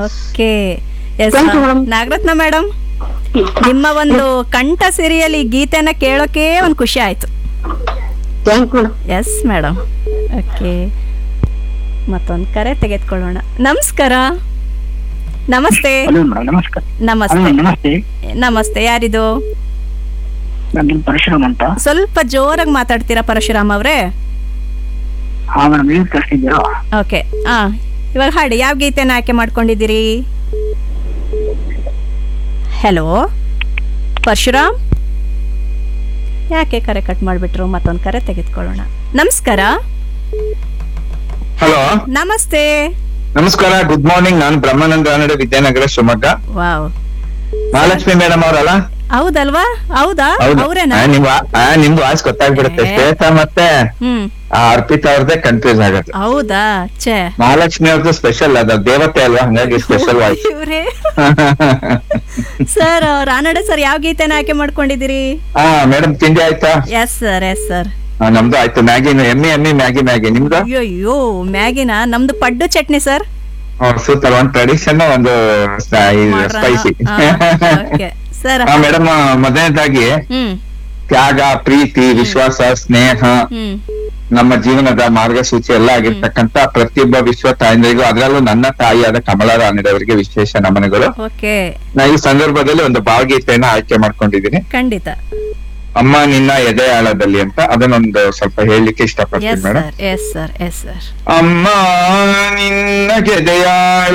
Okay yes Thank you, madam. Nagarathna madam ನಿಮ್ಮ ಒಂದು ಕಂಠ ಸಿರಿಯಲ್ಲಿ ಈ ಗೀತೆನ ಕೇಳೋಕೆ ಒಂದು ಖುಷಿ ಆಯ್ತು thank madam yes madam okay ಮತ್ತೊಂದು ಕರೆ ತೆಗೆದುಕೊಳ್ಳೋಣ ನಮಸ್ಕಾರ ನಮಸ್ತೆ ಹಲೋ ಮೇಡಮ್ ನಮಸ್ಕಾರ ಹಲೋ ನಮಸ್ತೆ ನಮಸ್ತೆ ನಮಸ್ತೆ ಯಾರಿದು ನಾನು ಪರಶುರಾಮ್ ಅಂತ ಸ್ವಲ್ಪ ಜೋರಾಗಿ ಮಾತಾಡ್ತೀರಾ ಪರಶುರಾಮ್ ಅವರೇ ಹಾ ಮೇಡಮ್ ನೀವು ಕಳಿಸ್ತಿದ್ದೀರಾ ಓಕೆ ಹಾ ಇವಾಗ ಹಾಡಿ ಯಾವ ಗೀತೆನ ಆಯ್ಕೆ ಮಾಡ್ಕೊಂಡಿದ್ದೀರಿ ಹಲೋ ಪರಶುರಾಮ್ ಯಾಕೆ ಕರೆ ಕಟ್ ಮಾಡಿಬಿಟ್ರು ಮತ್ತೊಂದು ಕರೆ ತೆಗೆದುಕೊಳ್ಳೋಣ ನಮಸ್ಕಾರ ಹಲೋ ನಮಸ್ತೆ ನಮಸ್ಕಾರ ಗುಡ್ ಮಾರ್ನಿಂಗ್ ನಾನು ಬ್ರಹ್ಮಾನಂದ ರಾನಡೆ ವಿದ್ಯಾನಗರ ಶಿವಮೊಗ್ಗ ವಾವ್ ಮಹಾಲಕ್ಷ್ಮಿ ಮೇಡಮ್ ಅವರಲ್ಲ ಹೌದಲ್ವಾ ಹೌದಾ ಹೌದು ಅವರೇನಾ ಆ, ನಿಮ್ ವಾ- ಆ, ನಿಮ್ದು ವಾಯ್ಸ್ ಗೊತ್ತಾಗ್ಬಿಡುತ್ತೆ ಏ. ಶ್ವೇತಾ ಮತ್ತೆ ಹ್ಮ್ ಆ, ಅರ್ಪಿತಾ ಅವ್ರದ್ದೇ ಕನ್ಫ್ಯೂಸ್ ಆಗತ್ತೆ ಹೌದಾ ಛೇ ಮಹಾಲಕ್ಷ್ಮಿ ಅವ್ರದ್ದು ಸ್ಪೆಷಲ್ ಅದು ದೇವತೆ ಅಲ್ವಾ ಹಂಗಾಗಿ ಸ್ಪೆಷಲ್ ವಾಯ್ಸ್ ಇವ್ರೇ ಸರ್ ರಾನಡೆ ಸರ್ ಯಾವ ಗೀತೆನ ಆಯ್ಕೆ ಮಾಡ್ಕೊಂಡಿದ್ದೀರಿ ಹಾ ಮೇಡಮ್ ತಿಂಡಿ ಆಯ್ತಾ ಎಸ್ ಸರ್ ಎಸ್ ಸರ್ ಆ, ನಮ್ದು ಆಯ್ತು ಮ್ಯಾಗಿ ಎಮ್ಮಿ ಎಮ್ಮಿ ಮ್ಯಾಗಿ ಮ್ಯಾಗಿ ನಿಮ್ದು ಅಯ್ಯೋ ಮ್ಯಾಗಿನ ನಮ್ದು ಪಡ್ಡು ಚಟ್ನಿ ಸರ್ ಸೂಪರ್ ಒಂದ್ ಟ್ರೆಡಿಷನ್ ಒಂದು ಸ್ಪೈಸಿ ಓಕೆ ಸರ್ ಹಾ ಮೇಡಮ್ ಮೊದಲನೇದಾಗಿ ಹ್ಮ್ ತ್ಯಾಗ ಪ್ರೀತಿ ವಿಶ್ವಾಸ ಸ್ನೇಹ ಹ್ಮ್ ನಮ್ಮ ಜೀವನದ ಮಾರ್ಗಸೂಚಿ ಎಲ್ಲ ಆಗಿರ್ತಕ್ಕಂತ ಪ್ರತಿಯೊಬ್ಬ ವಿಶ್ವ ತಾಯಂದಿರಿಗೂ ಅದರಲ್ಲೂ ನನ್ನ ತಾಯಿಯಾದ ಕಮಲಾ ರಾಣಿರವರಿಗೆ ವಿಶೇಷ ನಮನಗಳು ಓಕೆ ನಾ ಈ ಸಂದರ್ಭದಲ್ಲಿ ಒಂದು ಭಾವಗೀತೆಯನ್ನ ಆಯ್ಕೆ ಮಾಡ್ಕೊಂಡಿದ್ದೀನಿ ಖಂಡಿತ ಅಮ್ಮ ನಿನ್ನ ಎದೆ ಆಳದಲ್ಲಿ ಅಂತ ಅದನ್ನೊಂದು ಸ್ವಲ್ಪ ಹೇಳಲಿಕ್ಕೆ ಇಷ್ಟಪಡ್ತೀನಿ yes madam sir yes sir yes sir ಅಮ್ಮ ನಿನ್ನ ಗೆದೆಯಾಳ